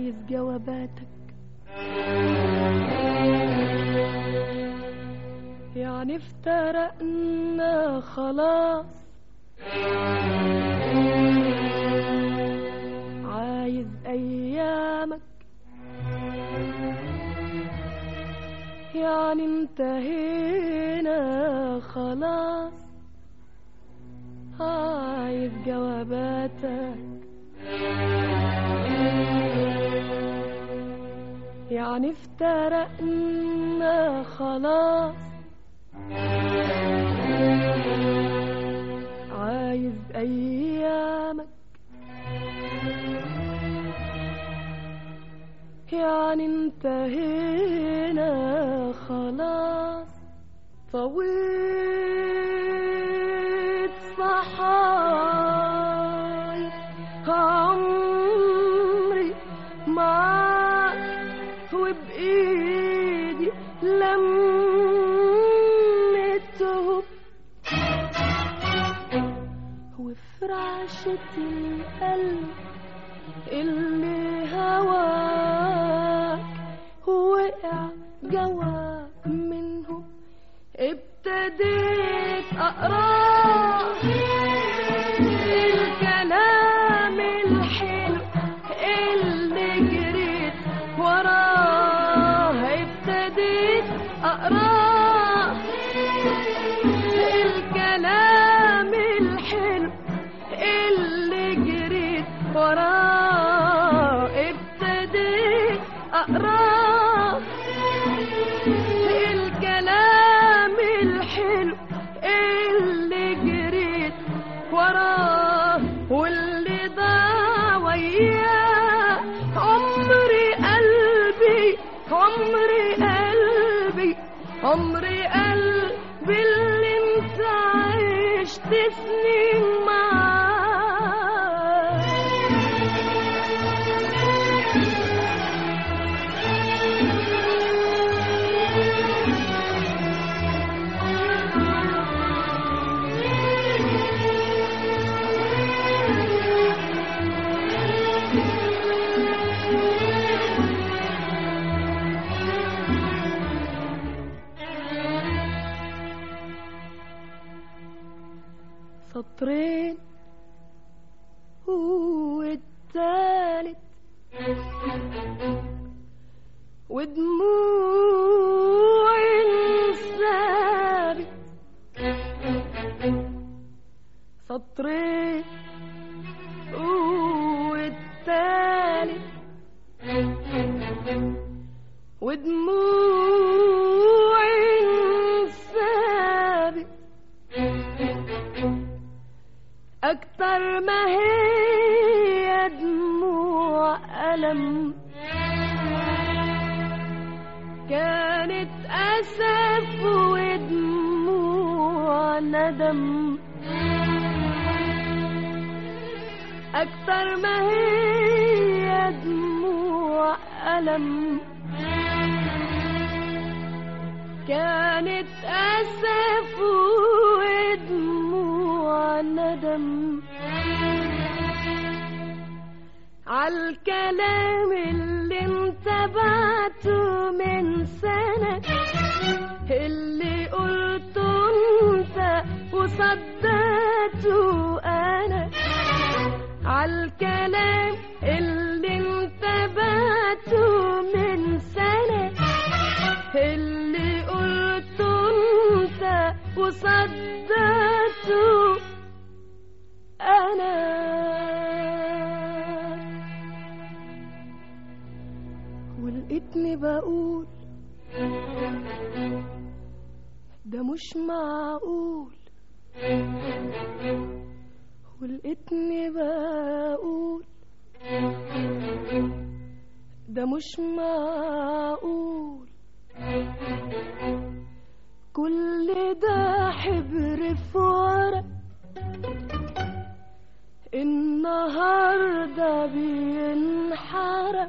عايز جواباتك يعني افترقنا خلاص عايز ايامك يعني انتهينا خلاص عايز جواباتك يعني افترقنا خلاص عايز ايامك يعني انتهينا خلاص طويت صحاي عمري معاك وبإيدي لمته وفراشة القلب اللي هواك وقع جوا منه ابتديت اقراه الكلام الحلو اللي جريت وراه ابتديت اقراه الكلام الحلو اللي جريت وراه ابتديت اقراه الكلام الحلو اللي جريت وراه واللي ضاع وياه عمري قلبي عمري قلبي عمري قلبي اللي انت عشت سنين معاه سطرين والتالت ودموع انسابت سطرين والتالت ودموع انسابت أكتر ما هي دموع ألم كانت أسف ودموع ندم أكتر ما هي دموع ألم كانت أسف ودموع ندم عالكلام اللي انت بعته من سنة اللي قلته انت وصدقته انا عالكلام اللي انت بعته من سنة اللي قلته انت وصدقته انا ولقيتني بقول ده مش معقول ولقيتني بقول ده مش معقول كل ده حبر في ورق النهارده بينحرق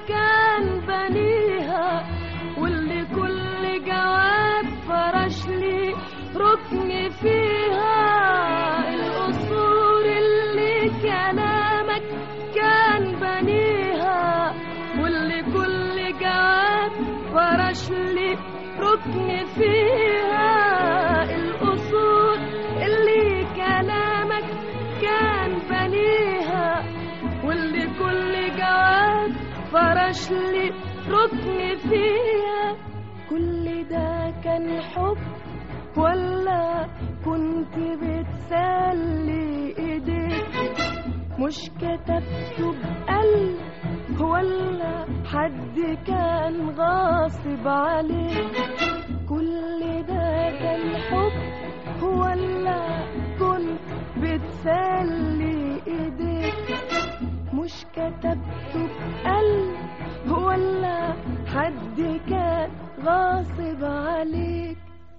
كان بنيها واللي كل جواب فرش لي ركن فيها القصور اللي كلامك كان بنيها واللي كل جواب فرش لي ركن فيها القصور اللي كلامك كان بنيها واللي كل جواب فرش لي ركن فيها كل ده كان حب ولا كنت بتسلي ايديك مش كتبته بقلب ولا حد كان غاصب عليك كل ده كان حب ولا كنت بتسلي ايديك مش كتبته بقلب ولا حد كان غاصب عليك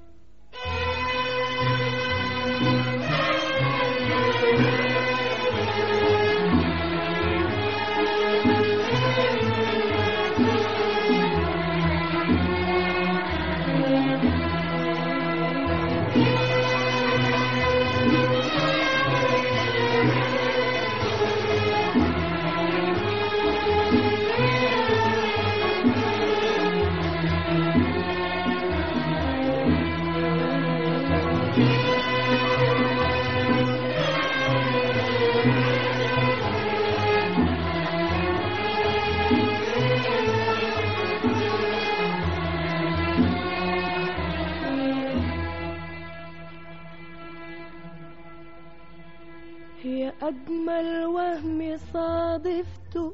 هي أجمل وهم صادفته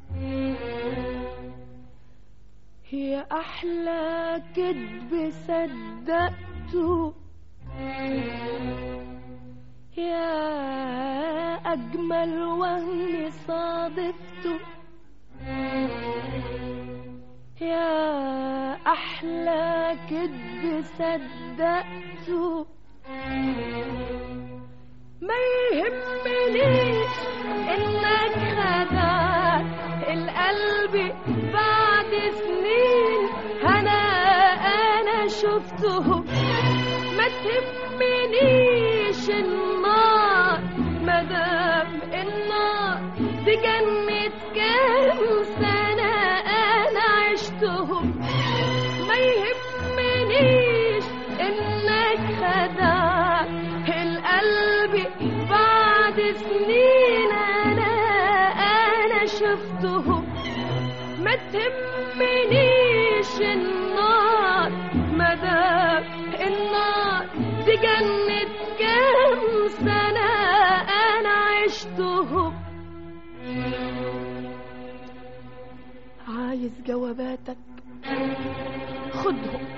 هي أحلى كذب صدقته يا أجمل وهم صادفته يا أحلى كذب صدقته ما يهمنيش انك خدعت القلب بعد سنين انا انا شفته ما تهمنيش النار مدام النار دي جنة كام سنة انا عشتهم ما يهمنيش انك خدعت القلب بعد سنين انا انا شفته ما تهمنيش النار مدام النار دي جنة كام سنة انا عشتهم عايز جواباتك خدهم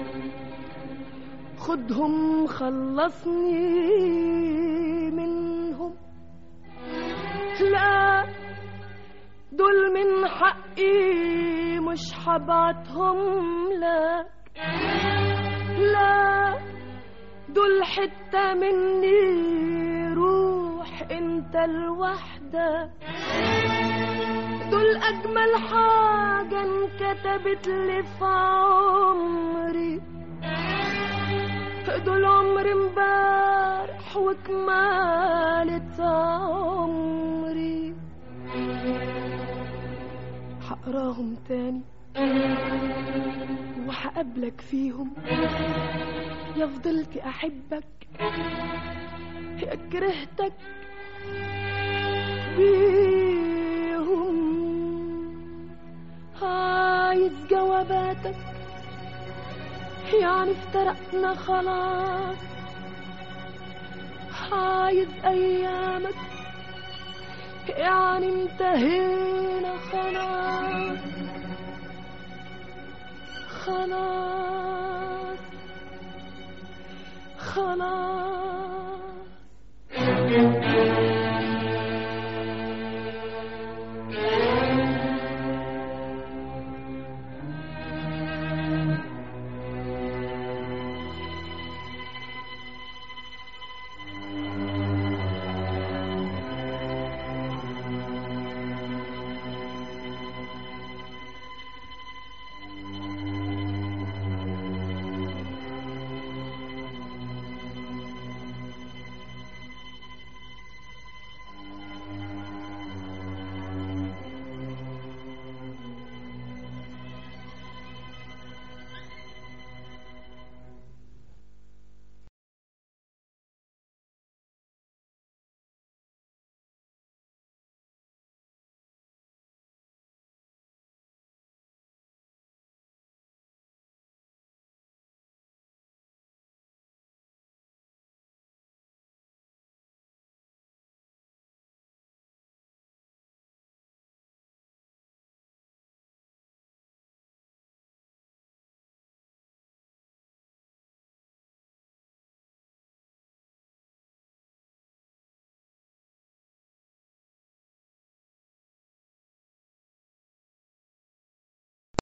خدهم خلصني منهم لا دول من حقي مش هبعتهم لك لا دول حتة مني روح انت لوحدك دول اجمل حاجة انكتبت لي في عمري دول عمر امبارح وكمالة عمري هقراهم تاني وهقابلك فيهم يا فضلت احبك يا كرهتك بيهم عايز جواباتك يعني افترقنا خلاص عايز ايامك يعني انتهينا خلاص خلاص خلاص